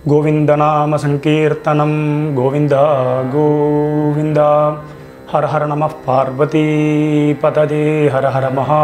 गोविन्दनामसङ्कीर्तनं गोविन्द गोविन्द हर हर नमः पार्वतीपतदे हर हर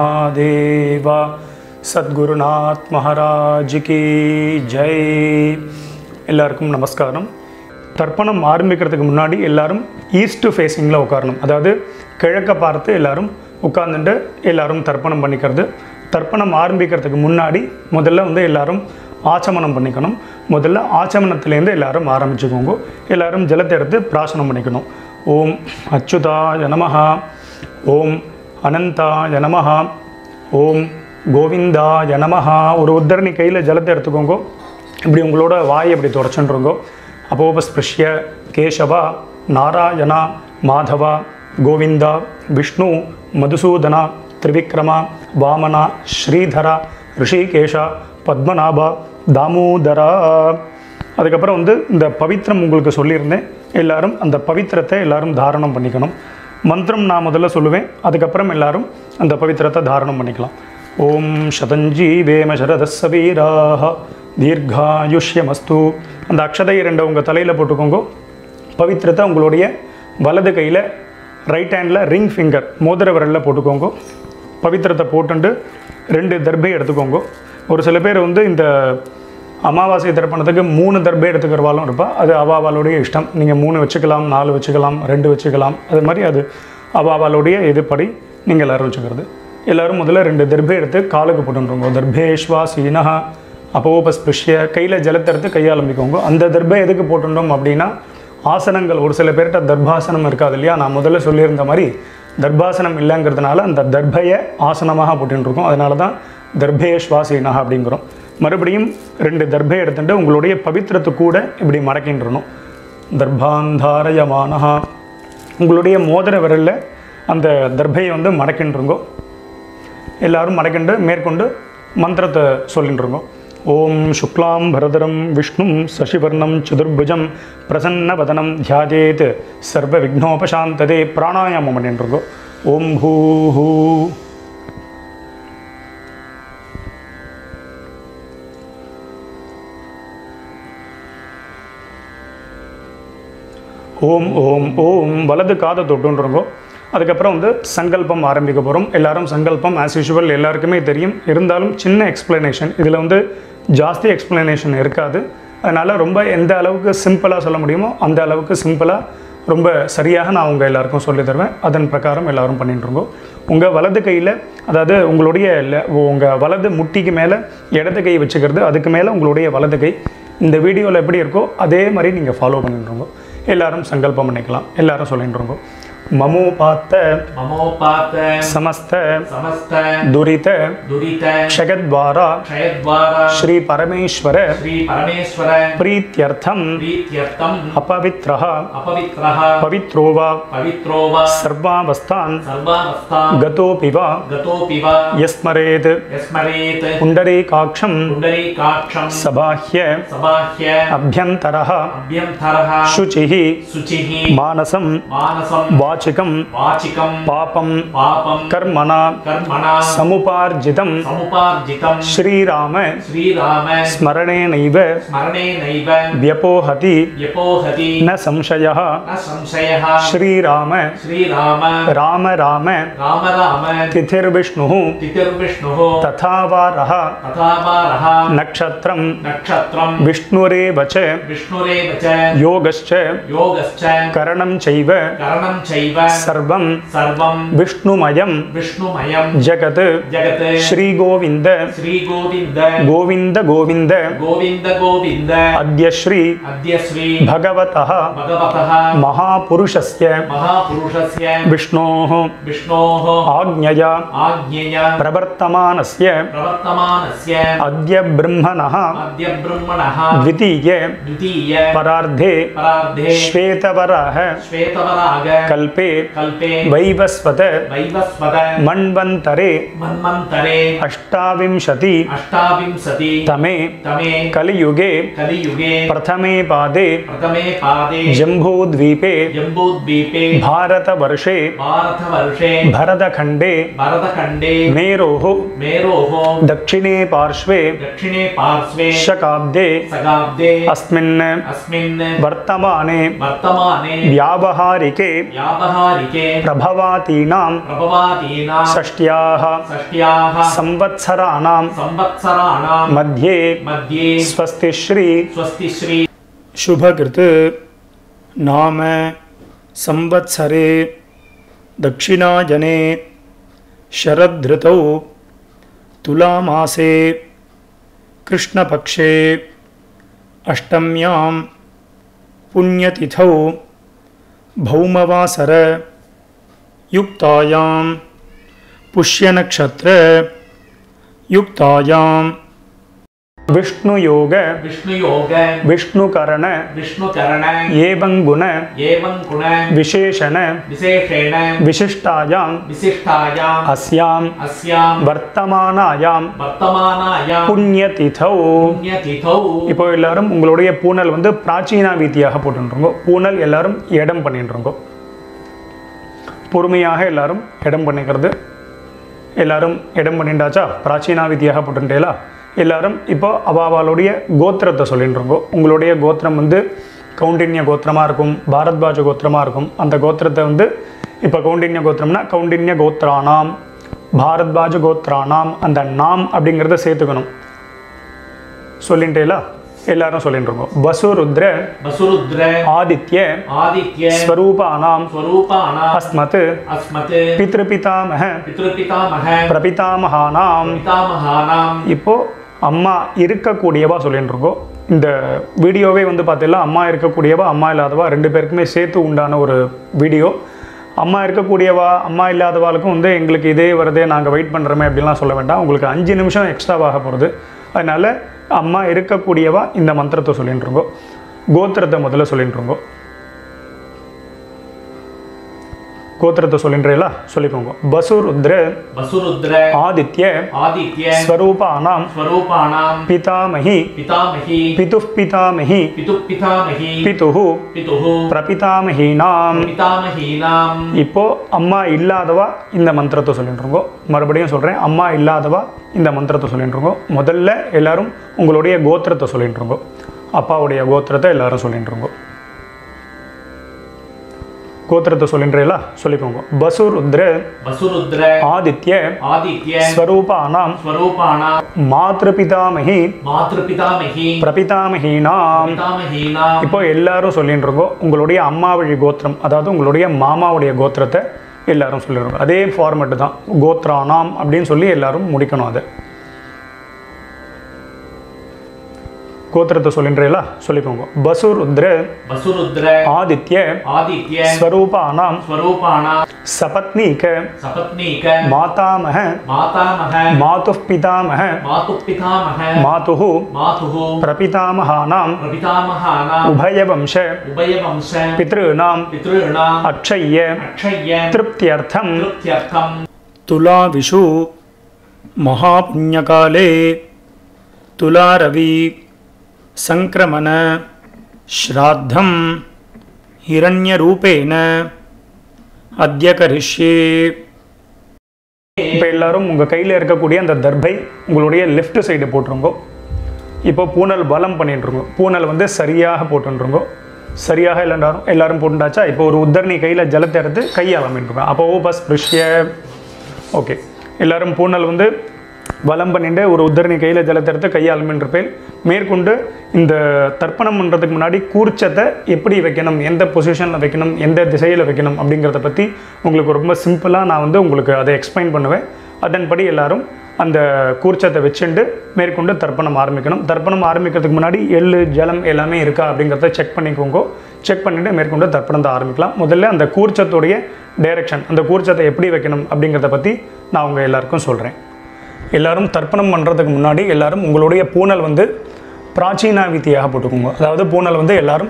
महादेव சத்குருநாத் மகாராஜ் கி ஜெய் எல்லாருக்கும் நமஸ்காரம் தர்ப்பணம் ஆரம்பிக்கிறதுக்கு முன்னாடி எல்லாரும் ஈஸ்ட் ஃபேஸிங்கில் உட்காரணும் அதாவது கிழக்க பார்த்து எல்லாரும் உட்கார்ந்துட்டு எல்லாரும் தர்ப்பணம் பண்ணிக்கிறது தர்ப்பணம் ஆரம்பிக்கிறதுக்கு முன்னாடி முதல்ல வந்து எல்லாரும் ஆச்சமனம் பண்ணிக்கணும் முதல்ல ஆச்சமனத்துலேருந்து எல்லாரும் ஆரம்பிச்சுக்கோங்க எல்லாரும் ஜலத்தை எடுத்து பிராசனம் பண்ணிக்கணும் ஓம் அச்சுதாய நமஹா ஓம் அனந்தாய நமஹா ஓம் கோவிந்தாய நமஹா ஒரு உத்தரணி கையில் ஜலத்தை எடுத்துக்கோங்க இப்படி உங்களோட வாயை இப்படி தொடச்சுருங்கோ அபோபஸ்பிருஷ்ய கேசவா நாராயணா மாதவா கோவிந்தா விஷ்ணு மதுசூதனா திரிவிக்ரமா வாமனா ஸ்ரீதரா ரிஷிகேஷா பத்மநாபா தாமோதரா அதுக்கப்புறம் வந்து இந்த பவித்திரம் உங்களுக்கு சொல்லியிருந்தேன் எல்லாரும் அந்த பவித்திரத்தை எல்லாரும் தாரணம் பண்ணிக்கணும் மந்திரம் நான் முதல்ல சொல்லுவேன் அதுக்கப்புறம் எல்லாரும் அந்த பவித்திரத்தை தாரணம் பண்ணிக்கலாம் ஓம் சதஞ்சீவேம சரதஸ்ஸ வீராக தீர்காயுஷ்யமஸ்து அந்த அக்ஷதை ரெண்டை உங்கள் தலையில் போட்டுக்கோங்க பவித்திரத்தை உங்களுடைய வலது கையில் ரைட் ஹேண்டில் ரிங் ஃபிங்கர் மோதிர விரலில் போட்டுக்கோங்க பவித்திரத்தை போட்டுண்டு ரெண்டு தர்பை எடுத்துக்கோங்க ஒரு சில பேர் வந்து இந்த அமாவாசை தர்ப்பணத்துக்கு மூணு தர்பை எடுத்துக்கிறவாலும் இருப்பா அது அவாவாளுடைய இஷ்டம் நீங்கள் மூணு வச்சுக்கலாம் நாலு வச்சுக்கலாம் ரெண்டு வச்சுக்கலாம் அது மாதிரி அது அவாவாளுடைய இதுபடி நீங்கள் எல்லோரும் வச்சுக்கிறது எல்லோரும் முதல்ல ரெண்டு தர்பை எடுத்து காலுக்கு போட்டுருங்க தர்பேஷ்வா சீனஹா அப்போபஸ்பிருஷ்ய கையில் ஜலத்தை எடுத்து கையாளம்பிக்கோங்க அந்த தர்பை எதுக்கு போட்டுட்டோம் அப்படின்னா ஆசனங்கள் ஒரு சில பேர்கிட்ட தர்பாசனம் இருக்காது இல்லையா நான் முதல்ல சொல்லியிருந்த மாதிரி தர்பாசனம் இல்லைங்கிறதுனால அந்த தர்பையை ஆசனமாக போட்டுருக்கோம் அதனால தான் தர்பேஷ்வாசீனஹா அப்படிங்கிறோம் மறுபடியும் ரெண்டு தர்பை எடுத்துட்டு உங்களுடைய பவித்திரத்து கூட இப்படி மடக்கின்றணும் தர்பாந்தாரயமானஹா உங்களுடைய மோதிர விரலில் அந்த தர்பையை வந்து மடக்கின்றுங்கோ எல்லாரும் மடக்கிண்டு மேற்கொண்டு மந்திரத்தை சொல்லிட்டுருங்கோ ஓம் சுக்லாம் பரதரம் விஷ்ணும் சசிவர்ணம் சதுர்புஜம் பிரசன்னவதனம் தியாஜேத் சர்வ விக்னோபசாந்ததே பிராணாயாமம் பண்ணிட்டுருங்கோ ஓம் பூ ஹூ ஓம் ஓம் ஓம் வலது காதை தொட்டுன்றங்கோ அதுக்கப்புறம் வந்து சங்கல்பம் ஆரம்பிக்க போகிறோம் எல்லாரும் சங்கல்பம் ஆஸ் யூஷுவல் எல்லாருக்குமே தெரியும் இருந்தாலும் சின்ன எக்ஸ்ப்ளனேஷன் இதில் வந்து ஜாஸ்தி எக்ஸ்ப்ளனேஷன் இருக்காது அதனால் ரொம்ப எந்த அளவுக்கு சிம்பிளாக சொல்ல முடியுமோ அந்த அளவுக்கு சிம்பிளாக ரொம்ப சரியாக நான் உங்கள் எல்லாருக்கும் சொல்லி தருவேன் அதன் பிரகாரம் எல்லாரும் பண்ணிட்டுருங்கோ உங்கள் வலது கையில் அதாவது உங்களுடைய உங்கள் வலது முட்டிக்கு மேலே இடது கை வச்சுக்கிறது அதுக்கு மேலே உங்களுடைய வலது கை இந்த வீடியோவில் எப்படி இருக்கோ அதே மாதிரி நீங்கள் ஃபாலோ பண்ணிட்டுருங்கோ எல்லாரும் சங்கல்பம் பண்ணிக்கலாம் எல்லாரும் சொல்லிட்டுருங்கோ மமோபாத்த ममोपात சமஸ்த समस्त துரித दुरित ஷகத்வாரா क्षयद्वारा ஸ்ரீ பரமேஸ்வர श्री परमेश्वर பிரீத்தியர்த்தம் प्रीत्यर्थम அபவித்ரः अपवित्रः பவித்ரோ வா पवित्रो वा சர்வாவஸ்தான் सर्वावस्थां கதோபி வா गतोऽपि वा யஸ்மரேத் यस्मरेत् புண்டரீகாட்சம் पुण्डरीकाक्षं சபாஹ்ய सबाह्य அபியந்தரः अभ्यन्तरः शुचिः शुचिः மானசம் मानसं வாச்சிகம் वाचिकं பாபம் पापं கர்மணா कर्मणा சமுபார்ஜிதம் समुपार्जितं ஸ்ரீராம श्रीराम ஸ்மரணேனைவ स्मरणेनैव व्यपोहति व्यपोहति न संशयः न संशयः श्रीराम श्रीराम राम राम राम राम तिथिर्विष्णुः तिथिर्विष्णुः तथा वारः तथा वारः नक्षत्रं नक्षत्रं विष्णुरेव च विष्णुरेव च योगश्च योगश्च करणं चैव करणं चैव सर्वं सर्वं विष्णुमयं विष्णुमयं जगत् जगत् श्रीगोविन्द श्रीगोविन्द गोविन्द गोविन्द गोविन्द गोविन्द अद्य श्री अद्य श्री भगवतः भगवतः महापुरुषस्य महापुरुषस्य विष्णोः विष्णोः आज्ञया आज्ञया प्रवर्तमानस्य प्रवर्तमानस्य अद्य ब्रह्मणः अद्य ब्रह्मणः द्वितीय द्वितीय परार्धे परार्धे श्वेतवरः श्वेतवराग कल्प கல்பே कल्पे வைவஸ்வத वैवस्वत மண்வந்தரே मन्वन्तरे அஷ்டாவிம்சதி अष्टाविंशति தமே तमे கலியுகே कलियुगे प्रथमे पादे प्रथमे पादे जम्बूद्वीपे जम्बूद्वीपे भारतवर्षे भारतवर्षे भरतखण्डे भरतखण्डे मेरोः मेरोः दक्षिणे पार्श्वे दक्षिणे पार्श्वे शकाब्दे शताब्दे अस्मिन् अस्मिन् वर्तमाने वर्तमाने व्यावहारिके व्यावहारिके प्रभवातीनां प्रभवादीनां षष्ट्याः षष्ट्याः संवत्सराणां संवत्सराणां मध्ये मध्ये स्वस्तिश्री स्वस्तिश्री शुभकृत् नाम संवत्सरे दक्षिणाजने शरदृतौ तुलामासे कृष्णपक्षे अष्टम्यां पुण्यतिथौ भौमवासर युक्तायां पुष्यनक्षत्र युक्तायां विष्णुयोग विष्णुयोग विष्णुकरण विष्णुकरण एवं गुण एवं गुण विशेषण विशेषेण विशिष्टायां विशिष्टायाम् अस्यां अस्यां वर्तमानायां वर्तमानायां புண்ணியதிதௌ पुण्यतिथौ இப்போ எல்லாரும் உங்களுடைய பூனல் வந்து பிராச்சீனா வீதியாக போட்டுருங்கோ பூனல் எல்லாரும் இடம் பண்ணிட்டுருங்கோ பொறுமையாக எல்லாரும் இடம் பண்ணிக்கிறது எல்லாரும் இடம் பண்ணிட்டாச்சா பிராச்சீனா விதியாக போட்டுட்டேலா எல்லாரும் இப்போ அவாவாளுடைய கோத்திரத்தை சொல்லிட்டுருங்கோ உங்களுடைய கோத்திரம் வந்து கௌண்டின்ய கோத்திரமாக இருக்கும் பாரத்வாஜ கோத்திரமாக இருக்கும் அந்த கோத்திரத்தை வந்து இப்போ கௌண்டின்ய கோத்திரம்னா கௌண்டின்ய கோத்திரானாம் பாரத்வாஜ கோத்திரானாம் அந்த நாம் அப்படிங்கிறத சேர்த்துக்கணும் சொல்லிட்டேலா எல்லாரும் சொல்லிட்டுருக்கோம் வசுருத்ர वसुरुद्र ஆதித்ய आदित्य ஸ்வரூபானாம் स्वरूपाणाम् அஸ்மத் अस्मत् பித்ருபிதாமக पितृपितामह பிரபிதாமகானாம் पितामहानाम् இப்போ அம்மா இருக்கக்கூடியவா சொல்லிட்டு இருக்கோம் இந்த வீடியோவே வந்து பார்த்தீங்கன்னா அம்மா இருக்கக்கூடியவா அம்மா இல்லாதவா ரெண்டு பேருக்குமே சேர்த்து உண்டான ஒரு வீடியோ அம்மா இருக்கக்கூடியவா அம்மா இல்லாதவாளுக்கும் வந்து எங்களுக்கு இதே வருதே நாங்கள் வெயிட் பண்ணுறோமே அப்படிலாம் சொல்ல வேண்டாம் உங்களுக்கு அஞ்சு நிமிஷம் எக்ஸ்ட்ராவாக போகிறது அதனால் அம்மா இருக்கக்கூடியவா இந்த மந்திரத்தை சொல்லிட்டு இருக்கோம் கோத்திரத்தை முதல்ல சொல்லிட்டு இருக்கோம் கோத்திரத்தை சொல்லின்றீங்களா சொல்லிக்கோங்க பசுருத்ர वसुरुद्र ஆதித்ய आदित्य ஸ்வரூபானாம் स्वरूपाणाम् பிதாமகி पितामही பிதுः பிதாமகி पितुः पितामही பிதுः पितुः பிரபிதாமகீனாம் पितामहीनाम् இப்போ அம்மா இல்லாதவா இந்த மந்திரத்தை சொல்லிட்டு இருக்கோம் மறுபடியும் சொல்கிறேன் அம்மா இல்லாதவா இந்த மந்திரத்தை சொல்லிட்டு இருக்கோம் முதல்ல எல்லாரும் உங்களுடைய கோத்திரத்தை சொல்லிட்டு இருக்கோம் அப்பாவுடைய கோத்திரத்தை எல்லாரும் சொல்லிட்டு இருக்கோம் கோத்திரத்தை சொல்லின்றீங்களா சொல்லிக்கோங்க பசுருத்ர वसुरुद्र ஆதித்ய आदित्य ஸ்வரூபானாம் स्वरूपाणाम् மாத்ருபிதாமகி मातृपितामही பிரபிதாமகீனாம் पितामहीनाम् இப்போ எல்லாரும் சொல்லிட்டு இருக்கோம் உங்களுடைய அம்மா வழி கோத்திரம் அதாவது உங்களுடைய மாமாவுடைய கோத்திரத்தை எல்லாரும் சொல்லிடுறோம் அதே ஃபார்மெட்டு தான் கோத்ரானாம் அப்படின்னு சொல்லி எல்லாரும் முடிக்கணும் அதை கோத்திரத்தை சொல்லின்றீங்களா சொல்லிக்கோங்க பசுருத்ர वसुरुद्र ஆதித்ய आदित्य ஸ்வரூபானாம் स्वरूपाणाम् சபத்னீக सपत्नीक மாதாமக मातामह மாதுः பிதாமக मातुः पितामह மாதுः मातुः பிரபிதாமகானாம் प्रपितामहानाम् உபயவம்ச उभयवंश பித்ருணாம் पितॄणाम् அக்ஷய்ய अक्षय्य திருப்தியர்த்தம் तृप्त्यर्थम् तुलाविषु महापुण्यकाले तुलारवि सङ्क्रमण श्राद्धं हिरण्यरूपेण अद्य करिष्ये இப்போ எல்லாரும் உங்கள் கையில் இருக்கக்கூடிய அந்த தர்பை உங்களுடைய லெஃப்ட் சைடு போட்டுருங்கோ இப்போ பூனல் பலம் பண்ணிட்டுருங்க பூனல் வந்து சரியாக போட்டுருங்கோ சரியாக எல்லாரும் எல்லாரும் போட்டுட்டாச்சா இப்போ ஒரு உத்தரணி கையில் ஜலத்தை எடுத்து கையால் அமைட்டுருங்க அப்போ ஓ பஸ் பிரிஷ்ய ஓகே எல்லாரும் பூனல் வந்து வலம் பண்ணிட்டு ஒரு உத்தரணி கையில் ஜலத்தை எடுத்து கையால் மின்றிருப்பேன் மேற்கொண்டு இந்த தர்ப்பணம் பண்ணுறதுக்கு முன்னாடி கூர்ச்சத்தை எப்படி வைக்கணும் எந்த பொசிஷனில் வைக்கணும் எந்த திசையில் வைக்கணும் அப்படிங்கிறத பற்றி உங்களுக்கு ரொம்ப சிம்பிளாக நான் வந்து உங்களுக்கு அதை எக்ஸ்பிளைன் பண்ணுவேன் அதன்படி எல்லாரும் அந்த கூர்ச்சத்தை வச்சுட்டு மேற்கொண்டு தர்ப்பணம் ஆரம்பிக்கணும் தர்ப்பணம் ஆரம்பிக்கிறதுக்கு முன்னாடி எள்ளு ஜலம் எல்லாமே இருக்கா அப்படிங்கிறத செக் பண்ணிக்கோங்க செக் பண்ணிவிட்டு மேற்கொண்டு தர்ப்பணத்தை ஆரம்பிக்கலாம் முதல்ல அந்த கூர்ச்சத்துடைய டைரக்ஷன் அந்த கூர்ச்சத்தை எப்படி வைக்கணும் அப்படிங்கிறத பற்றி நான் உங்கள் எல்லாருக்கும் சொல்கிறேன் எல்லாரும் தர்ப்பணம் பண்ணுறதுக்கு முன்னாடி எல்லாரும் உங்களுடைய பூனல் வந்து பிராச்சீனா வித்தியாக போட்டுக்கோங்க அதாவது பூனல் வந்து எல்லாரும்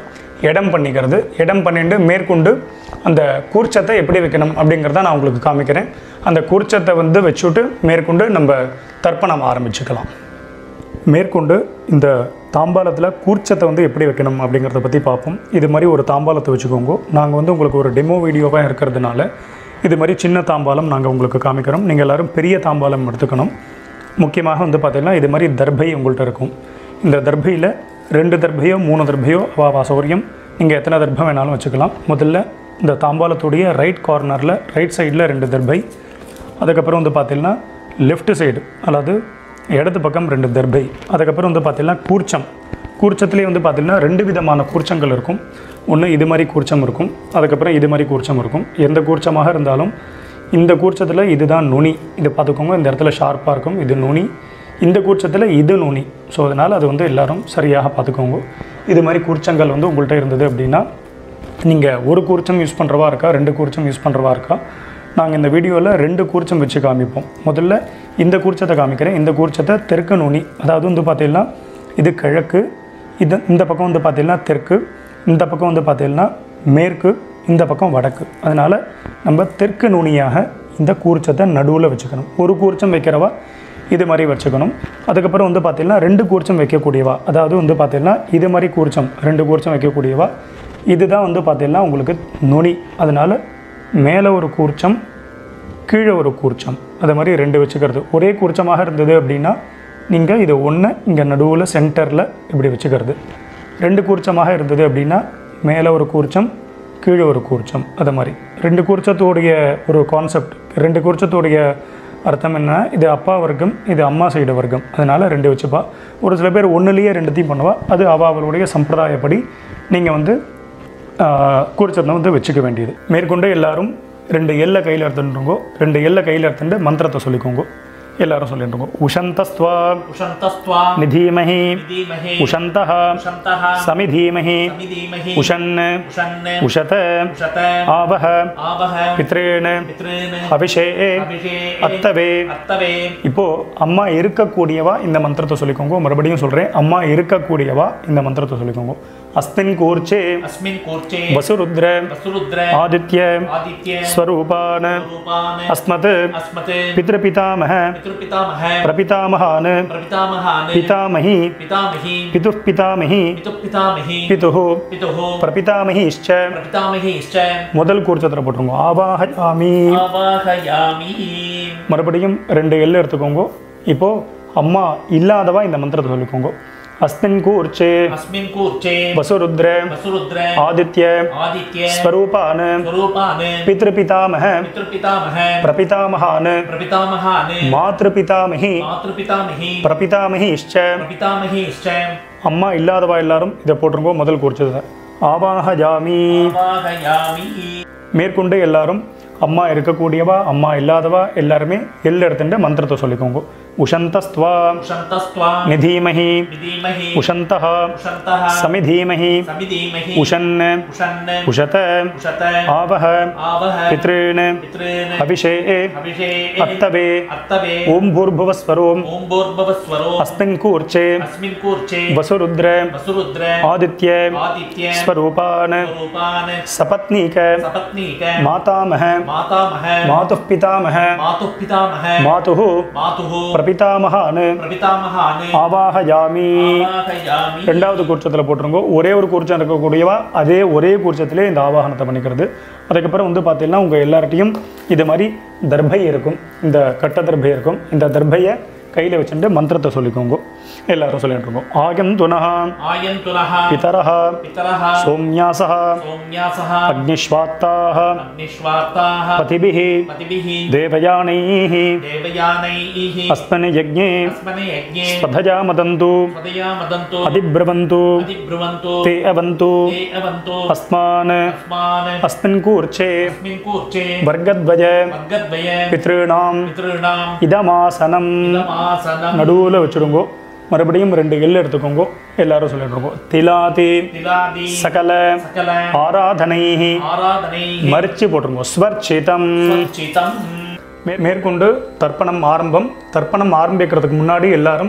இடம் பண்ணிக்கிறது இடம் பண்ணிட்டு மேற்கொண்டு அந்த கூர்ச்சத்தை எப்படி வைக்கணும் அப்படிங்கிறத நான் உங்களுக்கு காமிக்கிறேன் அந்த கூர்ச்சத்தை வந்து வச்சுட்டு மேற்கொண்டு நம்ம தர்ப்பணம் ஆரம்பிச்சுக்கலாம் மேற்கொண்டு இந்த தாம்பாளத்தில் கூர்ச்சத்தை வந்து எப்படி வைக்கணும் அப்படிங்கிறத பற்றி பார்ப்போம் இது மாதிரி ஒரு தாம்பாளத்தை வச்சுக்கோங்க நாங்கள் வந்து உங்களுக்கு ஒரு டெமோ வீடியோவாக இருக்கிறதுனால இது மாதிரி சின்ன தாம்பாளம் நாங்கள் உங்களுக்கு காமிக்கிறோம் நீங்கள் எல்லோரும் பெரிய தாம்பாளம் எடுத்துக்கணும் முக்கியமாக வந்து பார்த்திங்கன்னா இது மாதிரி தர்பை உங்கள்கிட்ட இருக்கும் இந்த தர்பையில் ரெண்டு தர்பையோ மூணு தர்பையோ வா சௌரியம் நீங்கள் எத்தனை தர்பம் வேணாலும் வச்சுக்கலாம் முதல்ல இந்த தாம்பாளத்துடைய ரைட் கார்னரில் ரைட் சைடில் ரெண்டு தர்பை அதுக்கப்புறம் வந்து பார்த்தீங்கன்னா லெஃப்ட் சைடு அதாவது இடது பக்கம் ரெண்டு தர்பை அதுக்கப்புறம் வந்து பார்த்தீங்கன்னா கூர்ச்சம் கூர்ச்சத்துலேயே வந்து பார்த்தீங்கன்னா ரெண்டு விதமான கூர்ச்சங்கள் இருக்கும் ஒன்று இது மாதிரி கூர்ச்சம் இருக்கும் அதுக்கப்புறம் இது மாதிரி கூர்ச்சம் இருக்கும் எந்த கூர்ச்சமாக இருந்தாலும் இந்த கூர்ச்சத்தில் இதுதான் நுனி இது பார்த்துக்கோங்க இந்த இடத்துல ஷார்ப்பாக இருக்கும் இது நுனி இந்த கூர்ச்சத்தில் இது நுனி ஸோ அதனால் அது வந்து எல்லாரும் சரியாக பார்த்துக்கோங்க இது மாதிரி கூர்ச்சங்கள் வந்து உங்கள்கிட்ட இருந்தது அப்படின்னா நீங்கள் ஒரு கூர்ச்சம் யூஸ் பண்ணுறவா இருக்கா ரெண்டு கூர்ச்சம் யூஸ் பண்ணுறவா இருக்கா நாங்கள் இந்த வீடியோவில் ரெண்டு கூர்ச்சம் வச்சு காமிப்போம் முதல்ல இந்த கூர்ச்சத்தை காமிக்கிறேன் இந்த கூர்ச்சத்தை தெற்கு நுனி அதாவது வந்து பார்த்தீங்கன்னா இது கிழக்கு இது இந்த பக்கம் வந்து பார்த்தீங்கன்னா தெற்கு இந்த பக்கம் வந்து பார்த்தீங்கன்னா மேற்கு இந்த பக்கம் வடக்கு அதனால் நம்ம தெற்கு நுனியாக இந்த கூர்ச்சத்தை நடுவில் வச்சுக்கணும் ஒரு கூர்ச்சம் வைக்கிறவா இது மாதிரி வச்சுக்கணும் அதுக்கப்புறம் வந்து பார்த்தீங்கன்னா ரெண்டு கூர்ச்சம் வைக்கக்கூடியவா அதாவது வந்து பார்த்தீங்கன்னா இது மாதிரி கூர்ச்சம் ரெண்டு கூர்ச்சம் வைக்கக்கூடியவா இதுதான் வந்து பார்த்தீங்கன்னா உங்களுக்கு நுனி அதனால் மேலே ஒரு கூர்ச்சம் கீழே ஒரு கூர்ச்சம் அது மாதிரி ரெண்டு வச்சுக்கிறது ஒரே கூர்ச்சமாக இருந்தது அப்படின்னா நீங்கள் இதை ஒன்று இங்கே நடுவில் சென்டரில் இப்படி வச்சுக்கிறது ரெண்டு கூர்ச்சமாக இருந்தது அப்படின்னா மேலே ஒரு கூர்ச்சம் கீழே ஒரு கூர்ச்சம் அது மாதிரி ரெண்டு கூர்ச்சத்தோடைய ஒரு கான்செப்ட் ரெண்டு கூர்ச்சத்தோடைய அர்த்தம் என்ன இது அப்பா வர்க்கம் இது அம்மா சைடு வர்க்கம் அதனால் ரெண்டு வச்சுப்பா ஒரு சில பேர் ஒன்றுலேயே ரெண்டுத்தையும் பண்ணுவா அது அவ அவளுடைய சம்பிரதாயப்படி நீங்கள் வந்து கூர்ச்சத்தை வந்து வச்சுக்க வேண்டியது மேற்கொண்டு எல்லாரும் ரெண்டு எல்லை கையில் எடுத்துட்டுருங்கோ ரெண்டு எல்லை கையில் எடுத்துட்டு மந்திரத்தை சொல்லிக்கோங்க எல்லாரும் சொல்லிட்டுருங்கோ உஷந்தஸ்துவா உஷந்தஸ்த்வா நிதீமஹி விதீமஹி உஷந்தः உஷந்தः சமிதீமஹி சமிதீமஹி உஷன் உஷன் உஷத உஷத ஆவஹ ஆவஹ பித்ரேண பித்ருன் அபிஷே அபிஷே அத்தவே அத்தவே இப்போ அம்மா இருக்கக்கூடியவா இந்த மந்திரத்தை சொல்லிக்கோங்க மறுபடியும் சொல்கிறேன் அம்மா இருக்கக்கூடியவா இந்த மந்திரத்தை சொல்லிக்கோங்க அஸ்மின் கூர்ச்சே அஸ்மின் கூர்ச்சே வசுருத்ர வசுருத்ர ஆதித்ய ஆதித்ய ஸ்வரூபான் ரூபான் அஸ்மத் அஸ்மத் பித்ருபிதாமக பித்ருபிதாமஹ பிரபிதாமகான் பிரபிதாமஹான் பிதாமகி பிதாமஹி பிதுः பிதாமகி பிதுப்பிதாமஹி பிதுः பிதுः பிரபிதாமகிஷ்ச பிரபிதாமகிஷ்ட முதல் கூர்ச்சத்தில் போட்டுருங்க ஆவாஹயாமி ஆவாஹயாமி மறுபடியும் ரெண்டு எள்ளு எடுத்துக்கோங்க இப்போ அம்மா இல்லாதவா இந்த மந்திரத்தை சொல்லிக்கோங்க அஸ்மின் கூர்ச்சே அஸ்மின் கூர்ச்சே வசுருத்ர வசுருத்ர ஆதித்ய ஆதித்ய ஸ்வரூபான் ஸ்வரூபான் பித்ருபிதாமக பித்ருபிதாமஹ பிரபிதாமகான் பிரபிதாமஹான் மாத்ருபிதாமகி மாத்ருபிதாமஹி பிரபிதாமகிஷ்ச பிரபிதாமகிஷ்ட அம்மா இல்லாதவா எல்லாரும் இதை போட்டிருங்கோ முதல் கூர்ச்சதை ஆவாஹஜாமி ஆவாஹயாமி மேற்கொண்டு எல்லாரும் அம்மா இருக்கக்கூடியவா அம்மா இல்லாதவா எல்லாருமே எல்ல எடுத்துட்டு மந்திரத்தை சொல்லிக்கோங்க உஷந்தஸ்துவா உஷந்தஸ்த்வா நிதீமஹி விதீமஹி உஷந்தः உஷந்தः சமிதீமஹி சமிதீமஹி உஷன் உஷன் உஷத உஷத ஆவஹ ஆவஹ பித்ருன் பித்ருன் அபிஷே அபிஷே அத்தவே அத்தவே ஓம் பூர்புவஸ்வரோம் ஓம் பூர்பவஸ்வரோ அஸ்மின் கூர்ச்சே அஸ்மின் கூர்ச்சே வசுருத்ர வசுருத்ர ஆதித்ய ஆதித்ய ஸ்வரூபான் ஸ்வரூபான் சபத்னீக சபத்னீக மாதாமக மாதாமஹ மாதுः பிதாமக மாதுः பிதாமஹ மாதுः மாதுः பிரபிதாமகான் பிரபிதாமகான் ஆவாஹயாமி ஆவாஹயாமி ரெண்டாவது கூர்ச்சத்தில் போட்டிருங்கோ ஒரே ஒரு கூர்ச்சம் இருக்கக்கூடியவா அதே ஒரே கூர்ச்சத்திலே இந்த ஆவாகனத்தை பண்ணிக்கிறது அதுக்கப்புறம் வந்து பார்த்தீங்கன்னா உங்கள் எல்லார்ட்டையும் இது மாதிரி தர்பை இருக்கும் இந்த கட்ட தர்பை இருக்கும் இந்த தர்பையை கையில் வச்சுட்டு மந்திரத்தை சொல்லிக்கோங்க எல்லாரும் சொல்லிட்டு இருக்கோம் ஆயம் துனஹ ஆயந்துனः பிதரஹ பிதரः சோம்யாசः சோம்யாசः அக்னிஷ்வாத்தாः அக்னிஷ்வார்த்தாः பதிபிः பதிபிः தேவயானைः தேவயானைः अस्मन् यज्ञे अस्मने यज्ञे स्वधजा मदन्तु स्वदया मदन्तो अधिब्रवन्तु अधिब्रुवन्तो ते अवन्तु ते अवन्तो अस्मान् अस्मान् अस्मिन् कूर्चे अस्मिन् कूर्चे वर्गद्वय वर्गद्वय पितॄणां पितॄणाम् இதமாசனம் இதமாசனம் நடுவில் வச்சுடுங்கோ மறுபடியும் ரெண்டு எள் எடுத்துக்கோங்க எல்லாரும் சொல்லிடுறோங்க திலாதி திலாதி சகல சகல ஆராதனை ஆராதனை மறிச்சு போட்டுருங்க ஸ்வர்ச்சிதம் சிதம் மே மேற்கொண்டு தர்ப்பணம் ஆரம்பம் தர்ப்பணம் ஆரம்பிக்கிறதுக்கு முன்னாடி எல்லாரும்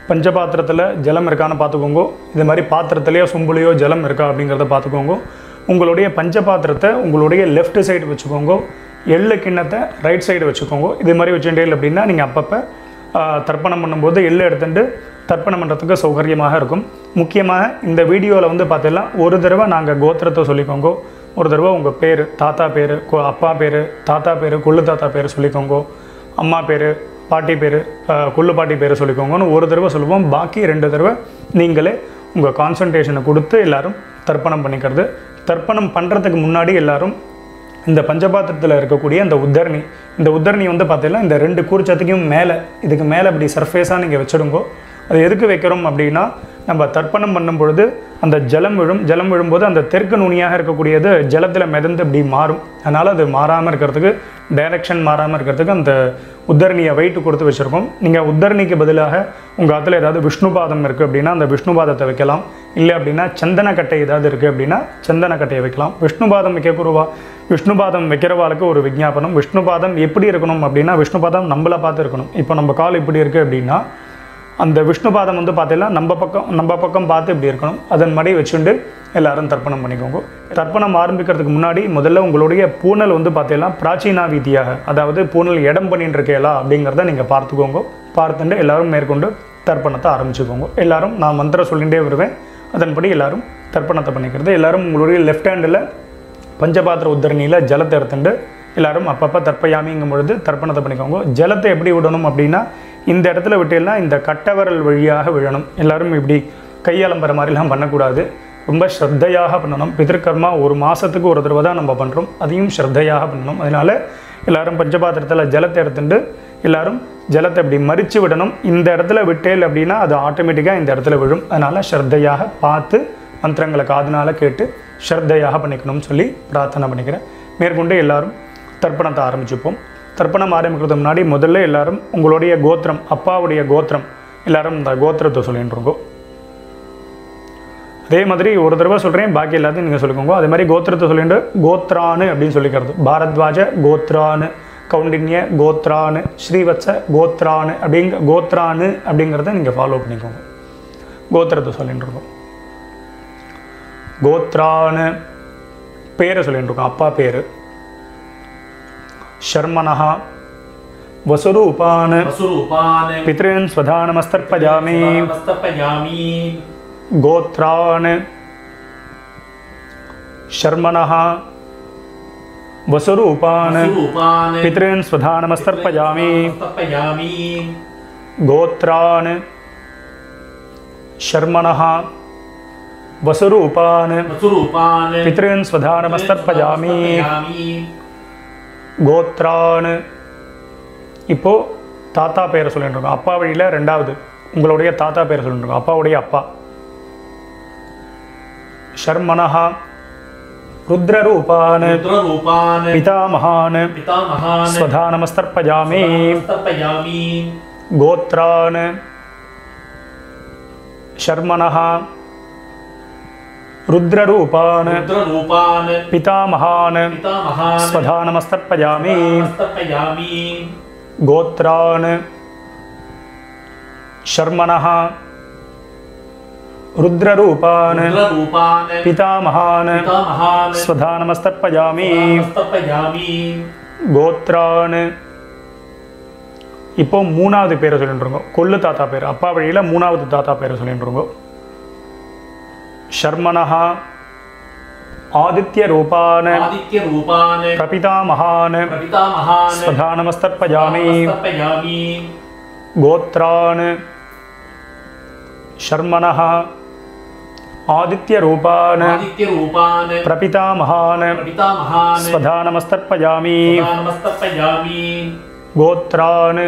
பஞ்சபாத்திரத்தில் ஜலம் இருக்கான்னு பார்த்துக்கோங்க இது மாதிரி பாத்திரத்துலேயோ சொம்புலையோ ஜலம் இருக்கா அப்படிங்கிறத பார்த்துக்கோங்க உங்களுடைய பஞ்சபாத்திரத்தை உங்களுடைய லெஃப்ட் சைடு வச்சுக்கோங்க எள்ளு கிண்ணத்தை ரைட் சைடு வச்சுக்கோங்க இது மாதிரி வச்சுட்டே அப்படின்னா நீங்கள் அப்பப்போ ஆஹ், தர்ப்பணம் பண்ணும்போது எள்ளு எடுத்துட்டு தர்ப்பணம் பண்ணுறதுக்கு சௌகரியமாக இருக்கும் முக்கியமாக இந்த வீடியோவில் வந்து பார்த்தீங்கன்னா ஒரு தடவை நாங்கள் கோத்திரத்தை சொல்லிக்கோங்க ஒரு தடவை உங்கள் பேர் தாத்தா பேர் அப்பா பேர் தாத்தா பேர் கொள்ளு தாத்தா பேர் சொல்லிக்கோங்க அம்மா பேர் பாட்டி பேர் கொள்ளு பாட்டி பேர் சொல்லிக்கோங்கன்னு ஒரு தடவை சொல்லுவோம் பாக்கி ரெண்டு தடவை நீங்களே உங்கள் கான்சன்ட்ரேஷனை கொடுத்து எல்லாரும் தர்ப்பணம் பண்ணிக்கிறது தர்ப்பணம் பண்ணுறதுக்கு முன்னாடி எல்லாரும் இந்த பஞ்சபாத்திரத்தில் இருக்கக்கூடிய இந்த உத்தரணி இந்த உத்தரணி வந்து பார்த்தீங்கன்னா இந்த ரெண்டு கூர்ச்சத்துக்கும் மேலே இதுக்கு மேலே இப்படி சர்ஃபேஸாக நீங்கள் வச்சுடுங்கோ அது எதுக்கு வைக்கிறோம் அப்படின்னா நம்ம தர்ப்பணம் பண்ணும் பொழுது அந்த ஜலம் விழும் ஜலம் விழும்போது அந்த தெற்கு நுனியாக இருக்கக்கூடியது ஜலத்தில் மிதந்து இப்படி மாறும் அதனால் அது மாறாமல் இருக்கிறதுக்கு டைரக்ஷன் மாறாமல் இருக்கிறதுக்கு அந்த உத்தரணியை வெயிட் கொடுத்து வச்சுருக்கோம் நீங்கள் உத்தரணிக்கு பதிலாக உங்கள் ஆற்றுல ஏதாவது விஷ்ணு பாதம் இருக்குது அப்படின்னா அந்த விஷ்ணு பாதத்தை வைக்கலாம் இல்லை அப்படின்னா சந்தனக்கட்டை ஏதாவது இருக்குது அப்படின்னா சந்தனக்கட்டையை வைக்கலாம் விஷ்ணு பாதம் வைக்கக்கூறுவா விஷ்ணு பாதம் வைக்கிறவாளுக்கு ஒரு விஞ்ஞாபனம் விஷ்ணு பாதம் எப்படி இருக்கணும் அப்படின்னா விஷ்ணு பாதம் நம்மளை பார்த்து இருக்கணும் இப்போ நம்ம கால் இப்படி இருக்குது அப்படின்னா அந்த விஷ்ணு பாதம் வந்து பார்த்தீங்கன்னா நம்ம பக்கம் நம்ம பக்கம் பார்த்து இப்படி இருக்கணும் அதன் மடி வச்சுண்டு எல்லாரும் தர்ப்பணம் பண்ணிக்கோங்க தர்ப்பணம் ஆரம்பிக்கிறதுக்கு முன்னாடி முதல்ல உங்களுடைய பூனல் வந்து பார்த்தீங்கன்னா பிராச்சீனா வீதியாக அதாவது பூனல் இடம் பண்ணிட்டு இருக்கேலா அப்படிங்கிறத நீங்கள் பார்த்துக்கோங்க பார்த்துட்டு எல்லாரும் மேற்கொண்டு தர்ப்பணத்தை ஆரம்பிச்சுக்கோங்க எல்லாரும் நான் மந்திரம் சொல்லிகிட்டே வருவேன் அதன்படி எல்லாரும் தர்ப்பணத்தை பண்ணிக்கிறது எல்லாரும் உங்களுடைய லெஃப்ட் ஹேண்டில் பஞ்சபாத்திர உத்தரணியில் ஜலத்தை எடுத்துட்டு எல்லாரும் அப்பப்போ தர்ப்பயாமிங்கும் பொழுது தர்ப்பணத்தை பண்ணிக்கோங்க ஜலத்தை எப்படி விடணும் அப்படின்னா இந்த இடத்துல விட்டீங்கன்னா இந்த கட்டவரல் வழியாக விழணும் எல்லாரும் இப்படி கையலம்புற மாதிரிலாம் பண்ணக்கூடாது ரொம்ப ஸ்ரத்தையாக பண்ணணும் பிதற்கர்மா ஒரு மாதத்துக்கு ஒரு தடவை தான் நம்ம பண்ணுறோம் அதையும் ஸ்ரத்தையாக பண்ணணும் அதனால எல்லாரும் பஞ்சபாத்திரத்தில் ஜலத்தை எடுத்துட்டு எல்லாரும் ஜலத்தை இப்படி மறித்து விடணும் இந்த இடத்துல விட்டேல் அப்படின்னா அது ஆட்டோமேட்டிக்காக இந்த இடத்துல விழும் அதனால் ஸ்ரத்தையாக பார்த்து மந்திரங்களை காதுனால கேட்டு ஸ்ரத்தையாக பண்ணிக்கணும்னு சொல்லி பிரார்த்தனை பண்ணிக்கிறேன் மேற்கொண்டு எல்லாரும் தர்ப்பணத்தை ஆரம்பிச்சுப்போம் தர்ப்பணம் ஆரம்பிக்கிறதுக்கு முன்னாடி முதல்ல எல்லாரும் உங்களுடைய கோத்திரம் அப்பாவுடைய கோத்திரம் எல்லாரும் இந்த கோத்திரத்தை சொல்லிட்டு இருக்கோம் அதே மாதிரி ஒரு தடவை சொல்கிறேன் பாக்கி எல்லாத்தையும் நீங்கள் சொல்லிக்கோங்க அதே மாதிரி கோத்திரத்தை சொல்லிட்டு கோத்ரானு அப்படின்னு சொல்லிக்கிறது பாரத்வாஜ கோத்ரானு கவுண்டின்ய கோத்ரானு ஸ்ரீவத்ச கோத்ரானு அப்படிங்க கோத்ரானு அப்படிங்கிறத நீங்கள் ஃபாலோ பண்ணிக்கோங்க கோத்திரத்தை சொல்லிட்டு இருக்கோம் கோத்ரானு பேரை சொல்லிட்டு இருக்கோம் அப்பா பேர் ஷர்மனஹா வசுரூபான் வசுரூபான் பித்ருன் ஸ்வதானமஸ்தர்ப்பஜாமி நமஸ்தப்பயாமி गोत्रान् शर्मणः वसुरूपान् வசுரூபான் पितॄन् स्वधानमस्तर्पयामि நமஸ்தப்பயாமி गोत्रान् शर्मणः वसुरूपान् வசுரூபான் पितॄन् स्वधानमस्तर्पयामि நமஸ்தப்பயாமி கோத்ரான் இப்போ தாத்தா பேரை சொல்லிட்டு இருக்கோம் அப்பா வழியில் ரெண்டாவது உங்களுடைய தாத்தா பேரை சொல்லிட்டு இருக்கோம் அப்பாவுடைய அப்பா ஷர்மனஹா ருத்ரரூபான் ருத்ரரூபான் பிதாமகான் பிதாமகான் ஸ்வதானமஸ்தர்ப்பயாமி நமஸ்தப்பயாமி கோத்ரான் ஷர்மனஹா ருத்ரரூபான் ருத்ரரூபான் பிதாமகான் பிதாமகான் ஸ்வதானமஸ்தர்ப்பயாமி நமஸ்தப்பயாமி गोत्रान् शर्मणः रुद्ररूपान् ருத்ரரூபான் पितामहान् பிதாமகான் स्वधानमस्तर्पयामि நமஸ்தப்பயாமி கோத்ரான் இப்போ மூணாவது பேரை சொல்லிட்டு இருக்கோம் கொள்ளு தாத்தா பேர் அப்பா வழியில் மூணாவது தாத்தா பேரை சொல்லிட்டு இருக்கோம் ஷர்மனஹா ஆதித்ய ரூபான் ஆதித்ய ரூபான் பிரபிதாமகான் பிரபிதாமகான் ஸ்வதானமஸ்தர்ப்பயாமி நமஸ்தப்பயாமி गोत्रान् शर्मणः आदित्यरूपान् ஆதித்ய ரூபான் प्रपितामहान् பிரபிதாமகான் स्वधानमस्तर्पयामि நமஸ்தப்பயாமி गोत्रान्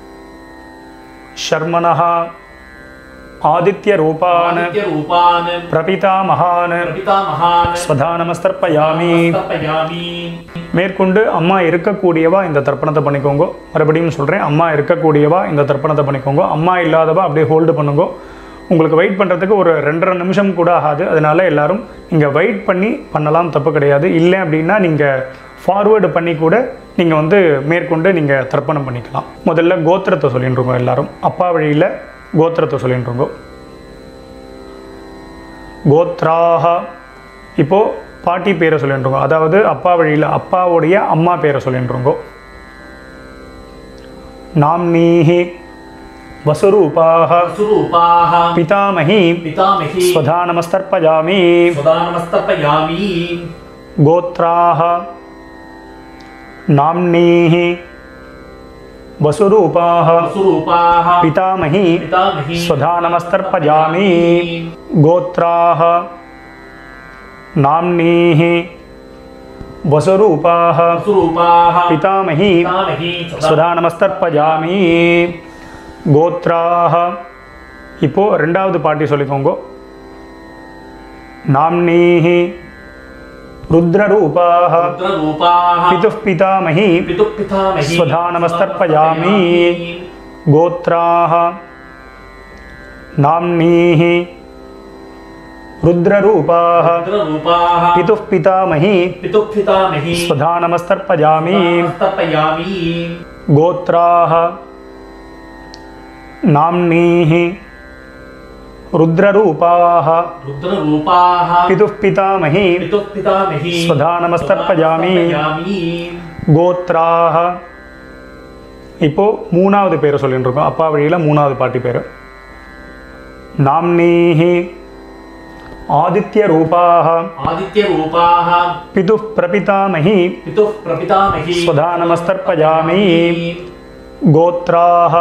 शर्मणः आदित्यरूपान् ஆதித்ய ரூபான் प्रपितामहान् பிரபிதாமகான் स्वधानमस्तर्पयामि நமஸ்தப்பயாமி மேற்கொண்டு அம்மா இருக்கக்கூடியவா இந்த தர்ப்பணத்தை பண்ணிக்கோங்க மறுபடியும் சொல்கிறேன் அம்மா இருக்கக்கூடியவா இந்த தர்ப்பணத்தை பண்ணிக்கோங்க அம்மா இல்லாதவா அப்படியே ஹோல்டு பண்ணுங்க உங்களுக்கு வெயிட் பண்ணுறதுக்கு ஒரு ரெண்டரை நிமிஷம் கூட ஆகாது அதனால எல்லாரும் நீங்கள் வெயிட் பண்ணி பண்ணலாம் தப்பு கிடையாது இல்லை அப்படின்னா நீங்கள் ஃபார்வேர்டு பண்ணி கூட நீங்கள் வந்து மேற்கொண்டு நீங்கள் தர்ப்பணம் பண்ணிக்கலாம் முதல்ல கோத்திரத்தை சொல்லிட்டு இருக்கோம் எல்லாரும் அப்பா வழியில் கோத்திரத்தை சொல்லிட்டுருங்கோ கோத்ராக இப்போ பாட்டி பேரை சொல்லிட்டுருங்கோ அதாவது அப்பா வழியில் அப்பாவுடைய அம்மா பேரை சொல்லிட்டுருங்கோ நாம்னீஹி வசுரூபாக सुरूपाः பிதாமகி पितामही ஸ்வதானமஸ்தர்ப்பஜாமி स्वदानमस्तर्पयामि गोत्राः नाम्नीः वसुरूपाः सुरूपाः पितामही पितामही स्वधानमस्तर्पयामि गोत्राः नाम्नीः वसुरूपाः सुरूपाः पितामही पितामही சுதானமஸ்தர்ப்பஜாமி கோத்ராக இப்போ ரெண்டாவது பாட்டி சொல்லிக்கோங்க நாம்னீஹி ருத்ரரூபாக रुद्ररूपाः पितुः पितामही पितुः पितामही स्वधानमस्तर्पयामि गोत्राः नाम्नीः रुद्ररूपाः रुद्ररूपाः पितुः पितामही पितुः पितामही स्वधानमस्तर्पयामि स्वदानमस्तर्पयामि गोत्राः नाम्नीः रुद्ररूपाः रुद्ररूपाः पितुः पितामही पितुः पितामही स्वधानमस्तर्पयामि स्वदानमस्तर्पयामि கோத்ராக இப்போ மூணாவது பேரை சொல்லிட்டு இருக்கோம் அப்பா வழியில் மூணாவது பாட்டி பேர் நாம்னீஹி ஆதித்ய ரூபாக आदित्यरूपाः பிதுः பிரபிதாமகி पितुः प्रपितामही स्वधानमस्तर्पयामि கோத்ராக